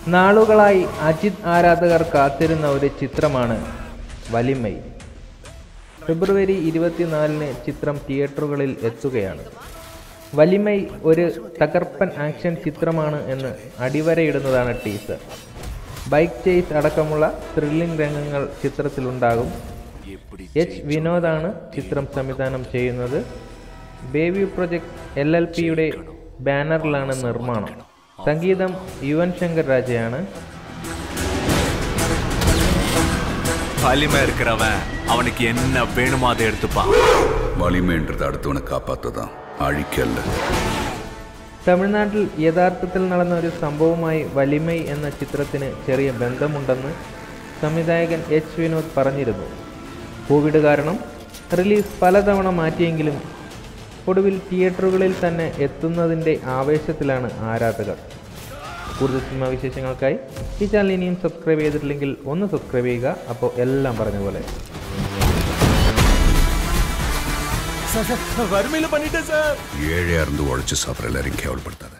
നാളുകളായി അജിത് ആരാധകർ കാത്തിരുന്ന ഒരു ചിത്രമാണ് വലിമൈ ഫെബ്രുവരി ഇരുപത്തിനാലിന് ചിത്രം തിയേറ്ററുകളിൽ എത്തുകയാണ് വലിമൈ ഒരു തകർപ്പൻ ആക്ഷൻ ചിത്രമാണ് എന്ന് അടിവരയിടുന്നതാണ് ടീസർ ബൈക്ക് ചേസ് അടക്കമുള്ള ത്രില്ലിംഗ് രംഗങ്ങൾ ചിത്രത്തിലുണ്ടാകും എച്ച് വിനോദാണ് ചിത്രം സംവിധാനം ചെയ്യുന്നത് ബേബി പ്രൊജക്ട് എൽ എൽ പിയുടെ ബാനറിലാണ് നിർമ്മാണം സംഗീതം യുവൻ ശങ്കർ രാജയാണ് வலிமை இருக்கிறவன் அவனுக்கு என்ன வேணுமோ அதை எடுத்துப்பான் வலிமைன்றது அடுத்தவனை காப்பாத்ததான் அழிக்கல்ல തമിഴ്നാട്ടിൽ യഥാർത്ഥത്തിൽ നടന്ന ഒരു സംഭവവുമായി വലിമൈ എന്ന ചിത്രത്തിന് ചെറിയ ബന്ധമുണ്ടെന്ന് സംവിധായകൻ എച്ച് വിനോദ് പറഞ്ഞിരുന്നു കോവിഡ് കാരണം റിലീസ് പലതവണ മാറ്റിയെങ്കിലും ഒടുവിൽ തിയേറ്ററുകളിൽ തന്നെ എത്തുന്നതിൻ്റെ ആവേശത്തിലാണ് ആരാധകർ കൂടുതൽ സിനിമാ വിശേഷങ്ങൾക്കായി ഈ ചാനൽ ഇനിയും സബ്സ്ക്രൈബ് ചെയ്തിട്ടില്ലെങ്കിൽ ഒന്ന് സബ്സ്ക്രൈബ് ചെയ്യുക അപ്പോൾ എല്ലാം പറഞ്ഞ പോലെ வறுமையில பண்ணிட்டேன் சார் ஏழையா இருந்து உழைச்சு சாப்பிட்ற எல்லாரையும் கேவலப்படுத்தாத